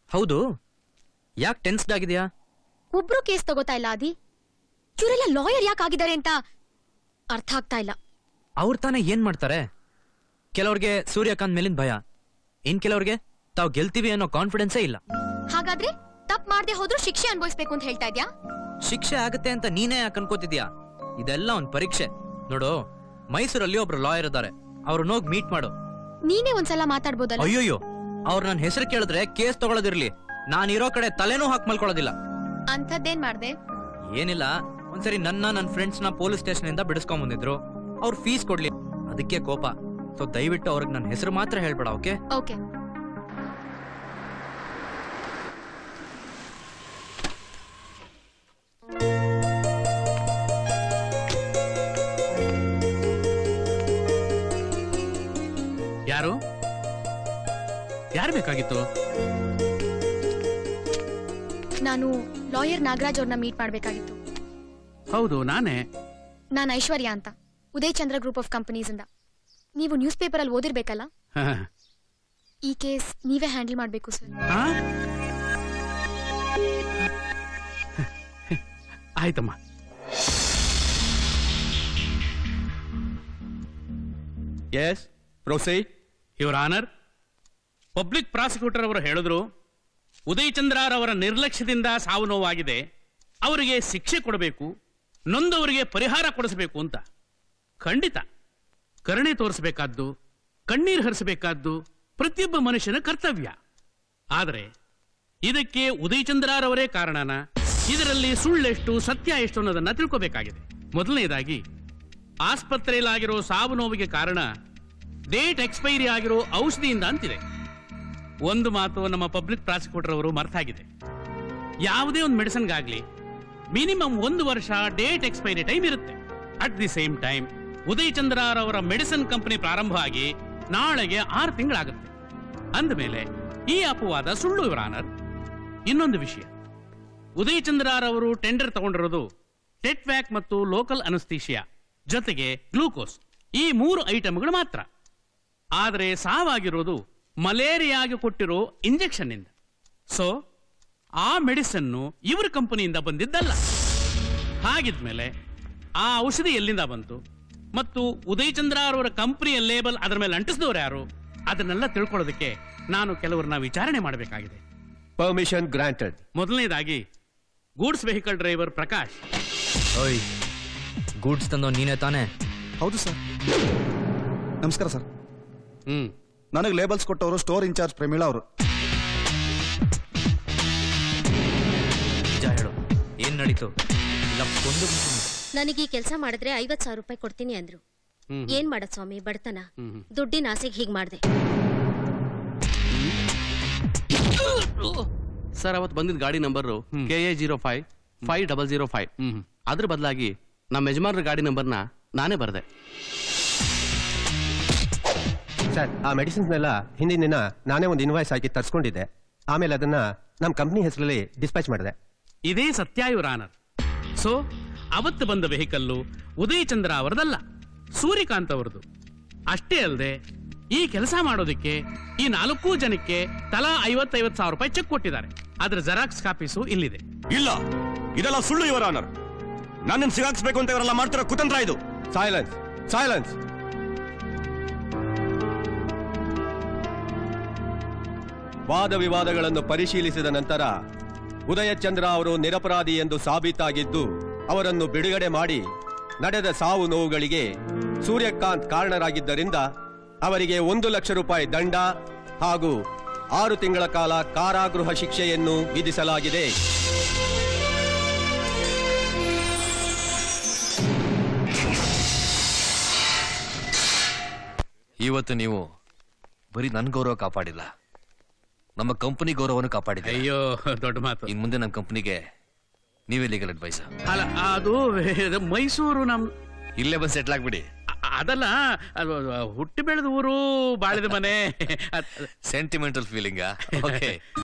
ಹೌದು ಯಾಕೆ ಟೆನ್ಸ್ಡ್ ಆಗಿದ್ಯಾ ಒಬ್ರು ಕೇಸ್ ತಗೋತಾ ಇಲ್ಲ ಆದಿ ಇವರೆಲ್ಲ ಲಾಯರ್ ಯಾಕೆ ಆಗಿದ್ದಾರೆ ಅಂತ ಅರ್ಥ ಆಗ್ತಾ ಇಲ್ಲ ಅವ್ರು ತಾನೇ ಏನ್ ಮಾಡ್ತಾರೆ ಕೆಲವ್ರಿಗೆ ಸೂರ್ಯಕಾಂತ್ ಮೇಲಿನ ಭಯ ಇನ್ ಕೆಲವ್ರಿಗೆ ತಾವ್ ಗೆಲ್ತೀವಿ ಅನ್ನೋ ಕಾನ್ಫಿಡೆನ್ಸೇ ಇಲ್ಲ ಹಾಗಾದ್ರೆ ತಪ್ಪು ಮಾಡದೆ ಹೋದ್ರೂ ಶಿಕ್ಷೆ ಅನುಭವಿಸ್ಬೇಕು ಅಂತ ಹೇಳ್ತಾ ಇದ್ಯಾ ಶಿಕ್ಷೆ ಆಗತ್ತೆ ಅಂತ ನೀನೇ ಯಾಕೆ ಅನ್ಕೋತಿದ್ಯಾ ಇದೆಲ್ಲ ಒಂದ್ ಪರೀಕ್ಷೆ ನೋಡು ಮೈಸೂರಲ್ಲಿ ಒಬ್ರು ಲಾಯರ್ ಇದ್ದಾರೆ ಅವ್ರನ್ನ ಹೋಗಿ ಮೀಟ್ ಮಾಡು ನೀನೇ ಒಂದ್ಸಲ ಮಾತಾಡ್ಬೋದಲ್ಲ ಅಯ್ಯೋಯ್ಯೋ ಅವ್ರ ನನ್ನ ಹೆಸರು ಕೇಳಿದ್ರೆ ಕೇಸ್ ತಗೊಳ್ಳೋದಿರ್ಲಿ ನಾನ್ ಇರೋ ಕಡೆ ತಲೆನೂ ಹಾಕ್ ಮಲ್ಕೊಳ್ಳೋದಿಲ್ಲ ಅಂಥದ್ದೇನ್ ಮಾಡ್ದೆ ಏನಿಲ್ಲ ಒಂದ್ಸರಿ ನನ್ನ ನನ್ನ ಫ್ರೆಂಡ್ಸ್ ನ ಪೊಲೀಸ್ ಸ್ಟೇಷನ್ ಇಂದ ಬಿಡಿಸ್ಕೊಂಡ್ ಬಂದಿದ್ರು ಅವ್ರು ಫೀಸ್ ಕೊಡ್ಲಿ ಅದಕ್ಕೆ ಕೋಪ ಸೊ ದಯವಿಟ್ಟು ಅವ್ರಿಗೆ ನನ್ನ ಹೆಸರು ಮಾತ್ರ ಹೇಳ್ಬೇಡ ಓಕೆ ಓಕೆ ಯಾರು ಯಾರು ಬೇಕಾಗಿತ್ತು ನಾನು ಲಾಯರ್ ನಾಗರಾಜ್ ಅವ್ರನ್ನ ಮೀಟ್ ಮಾಡ್ಬೇಕಾಗಿತ್ತು ಹೌದು ನಾನೇ ನಾನು ಐಶ್ವರ್ಯ ಅಂತ Uday Chandra group of companies ಇಂದ ನೀವು ನ್ಯೂಸ್ ಪೇಪರ್ ಅಲ್ಲಿ ಓದಿರ್ಬೇಕಲ್ಲ ಹ, ಈ ಕೇಸ್ ನೀವೇ ಹ್ಯಾಂಡಲ್ ಮಾಡ್ಬೇಕು ಸರ್ ಆ? ಆಯ್ತಮ್ಮ yes proceed your honour public prosecutor ಅವರು ಹೇಳಿದ್ರು ಉದಯ್ ಚಂದ್ರಾರ್ ಅವರ ನಿರ್ಲಕ್ಷ್ಯದಿಂದ ಸಾವು ನೋವಾಗಿದೆ ಅವರಿಗೆ ಶಿಕ್ಷೆ ಕೊಡಬೇಕು ನೊಂದವರಿಗೆ ಪರಿಹಾರ ಕೊಡಿಸಬೇಕು ಅಂತ ಖಂಡಿತ ಕರುಣೆ ತೋರಿಸಬೇಕಾದ್ದು ಕಣ್ಣೀರು ಹರಿಸಬೇಕಾದ್ದು ಪ್ರತಿಯೊಬ್ಬ ಮನುಷ್ಯನ ಕರ್ತವ್ಯ ಆದರೆ ಇದಕ್ಕೆ ಉದಯ್ ಚಂದ್ರಾರ್ ಅವರೇ ಕಾರಣನ ಇದರಲ್ಲಿ ಸುಳ್ಳೆಷ್ಟು ಸತ್ಯ ಎಷ್ಟು ಅನ್ನೋದನ್ನ ತಿಳ್ಕೋಬೇಕಾಗಿದೆ ಮೊದಲನೇದಾಗಿ ಆಸ್ಪತ್ರೆಯಲ್ಲಾಗಿರೋ ಸಾವು ನೋವಿಗೆ ಕಾರಣ ಡೇಟ್ ಎಕ್ಸ್ಪೈರಿ ಆಗಿರೋ ಔಷಧಿಯಿಂದ ಅಂತಿದೆ ಒಂದು ಮಾತು ನಮ್ಮ ಪಬ್ಲಿಕ್ ಪ್ರಾಸಿಕ್ಯೂಟರ್ ಅವರು ಮರ್ತಾಗಿದೆ ಯಾವುದೇ ಒಂದು ಮೆಡಿಸನ್ಗಾಗ್ಲಿ ಮಿನಿಮಮ್ ಒಂದು ವರ್ಷ ಡೇಟ್ ಎಕ್ಸ್ಪೈರಿ ಟೈಮ್ ಇರುತ್ತೆ at the same time Uday ಚಂದ್ರಾರ್ ಅವರ ಮೆಡಿಸಿನ್ ಕಂಪನಿ ಪ್ರಾರಂಭ ಆಗಿ ನಾಳೆಗೆ ಆರು ತಿಂಗಳಾಗುತ್ತೆ ಅಂದಮೇಲೆ ಈ ಅಪವಾದ ಸುಳ್ಳು ಇವರ ಆನರ್ ಇನ್ನೊಂದು ವಿಷಯ ಉದಯ್ ಚಂದ್ರಾರ್ ಅವರು ಟೆಂಡರ್ ತಗೊಂಡಿರೋದು ಟೆಟ್ವ್ಯಾಕ್ ಮತ್ತು ಲೋಕಲ್ ಅನಸ್ತೀಶಿಯಾ ಜೊತೆಗೆ ಗ್ಲೂಕೋಸ್ ಈ ಮೂರು ಐಟಮ್ಗಳು ಮಾತ್ರ ಆದರೆ ಸಾವಾಗಿರೋದು ಮಲೇರಿಯಾಗೆ ಕೊಟ್ಟಿರೋ ಇಂಜೆಕ್ಷನ್ ಇಂದ ಸೊ ಆ ಮೆಡಿಸನ್ನು ಇವರ ಕಂಪನಿಯಿಂದ ಬಂದಿದ್ದಲ್ಲ ಹಾಗಿದ್ಮೇಲೆ ಆ ಔಷಧಿ ಎಲ್ಲಿಂದ ಬಂತು ಮತ್ತು ಉದಯ್ ಚಂದ್ರ ಅವರ ಕಂಪನಿಯ ಲೇಬಲ್ ಅದರ ಮೇಲೆ ಅಂಟಿಸಿದವರು ಯಾರು ಅದನ್ನೆಲ್ಲ ತಿಳ್ಕೊಳ್ಳೋದಕ್ಕೆ ನಾನು ಕೆಲವರನ್ನ ವಿಚಾರಣೆ ಮಾಡಬೇಕಾಗಿದೆ ಪರ್ಮಿಷನ್ ಗ್ರಾಂಟೆಡ್ ಮೊದಲನೇದಾಗಿ ಗೂಡ್ಸ್ ವೆಹಿಕಲ್ ಡ್ರೈವರ್ ಪ್ರಕಾಶ್ ಓಯ್ ಗೂಡ್ಸ್ ತಂದೋ ನೀನೇ ತಾನೇ ಹೌದು ಸರ್ ನಮಸ್ಕಾರ ಸರ್ ಹ್ಮ್ ನನಗೆ ಲೇಬಲ್ಸ್ ಕೊಟ್ಟವರು ಸ್ಟೋರ್ ಇನ್ಚಾರ್ಜ್ ಪ್ರಮೀಳಾ ಅವರು ನಿಜ ಹೇಳು ಏನ್ ನಡೀತು ಇಲ್ಲ ಕೊಂದು ಬಿಡ್ತೀನಿ. ನನಗೆ ಈ ಕೆಲಸ ಮಾಡಿದ್ರೆ ಐವತ್ ಸಾವಿರ ರೂಪಾಯಿ ಕೊಡ್ತೀನಿ ಅಂದ್ರು ಹ್ಮ್. ಏನ್ ಮಾಡದ್ ಸ್ವಾಮಿ ಬಡತನ ಹ್ಮ್. ದುಡ್ಡಿನ ಆಸೆಗೆ ಹೀಗ್ ಮಾಡ್ದೆ ಸರ್ ಅವತ್ತು ಬಂದಿದ್ದ ಗಾಡಿ number K A zero five five double zero five ಹ್ಮ್ ಅದ್ರ ಬದಲಾಗಿ ನಮ್ಮ ಯಜಮಾನ್ರ ಗಾಡಿ ನಂಬರ್ನ ನಾನೇ ಬರೆದೆ ಸರ್ ಆ ಮೆಡಿಸಿನ್ಸ್ನೆಲ್ಲ ಹಿಂದಿನ ದಿನ ನಾನೇ ಒಂದು ಇನ್ವಾಯ್ಸ್ ಹಾಕಿ ತರಿಸ್ಕೊಂಡಿದ್ದೆ ಆಮೇಲೆ ಅದನ್ನ ನಮ್ಮ ಕಂಪ್ನಿ ಹೆಸರಲ್ಲಿ ಡಿಸ್ಪ್ಯಾಚ್ ಮಾಡಿದೆ ಇದೇ ಸತ್ಯ ಇವರ ಆನರ್ ಸೊ ಅವತ್ತು ಬಂದ ವೆಹಿಕಲ್ಲು ಉದಯ್ ಚಂದ್ರ ಅವರದಲ್ಲ ಸೂರ್ಯಕಾಂತ್ ಅವರದು ಅಷ್ಟೇ ಅಲ್ಲದೆ ಈ ಕೆಲಸ ಮಾಡೋದಕ್ಕೆ ಈ ನಾಲ್ಕು ಜನಕ್ಕೆ ತಲಾ ಐವತ್ತೈವತ್ತು ಸಾವಿರ ರೂಪಾಯಿ ಚೆಕ್ ಕೊಟ್ಟಿದ್ದಾರೆ ಅದರ ಜೆರಾಕ್ಸ್ ಕಾಪೀಸು ಇಲ್ಲಿದೆ ಇಲ್ಲ ಇದೆಲ್ಲ ಸುಳ್ಳು ಇವರ ಆನರ್ ನನ್ನನ್ನು ಸಿಗಾಕ್ಸ್ಬೇಕು ಅಂತ ಇವರೆಲ್ಲ ಮಾಡ್ತಿರೋ ಕುತಂತ್ರ ಇದು ಸೈಲೆನ್ಸ್ ಸೈಲೆನ್ಸ್ ವಾದ ವಿವಾದಗಳನ್ನು ಪರಿಶೀಲಿಸಿದ ನಂತರ ಉದಯಚಂದ್ರ ಅವರು ನಿರಪರಾಧಿ ಎಂದು ಸಾಬೀತಾಗಿದ್ದು ಅವರನ್ನು ಬಿಡುಗಡೆ ಮಾಡಿ ನಡೆದ ಸಾವು ನೋವುಗಳಿಗೆ ಸೂರ್ಯಕಾಂತ್ ಕಾರಣರಾಗಿದ್ದರಿಂದ ಅವರಿಗೆ ಒಂದು ಲಕ್ಷ ರೂಪಾಯಿ ದಂಡ ಹಾಗೂ ಆರು ತಿಂಗಳ ಕಾಲ ಕಾರಾಗೃಹ ಶಿಕ್ಷೆಯನ್ನು ವಿಧಿಸಲಾಗಿದೆ ಇವತ್ತು ನೀವು ಬರೀ ನನ್ನ ಗೌರವ ಕಾಪಾಡಿಲ್ಲ ನಮ್ಮ ಕಂಪನಿ ಗೌರವವನ್ನು ಕಾಪಾಡಿದೆ ಅಯ್ಯೋ ದೊಡ್ಡ ಮಾತು ಇನ್ ಮುಂದೆ ನಮ್ಮ ಕಂಪನಿಗೆ ನೀವೇ ಲೀಗಲ್ ಅಡ್ವೈಸ್ ಅಲ್ಲ ಅದು ಇದು ಮೈಸೂರು ನಮ್ ಇಲ್ಲೇ ಬಂದು ಸೆಟ್ಲ್ ಆಗ್ಬಿಡಿ ಅ- ಅದಲ್ಲ ಅದು ಹುಟ್ಟಿ ಬೆಳೆದ ಊರು ಬಾಳಿದ ಮನೆ ಅದ್- ಸೆಂಟಿಮೆಂಟಲ್ ಫೀಲಿಂಗಾ ಓಕೆ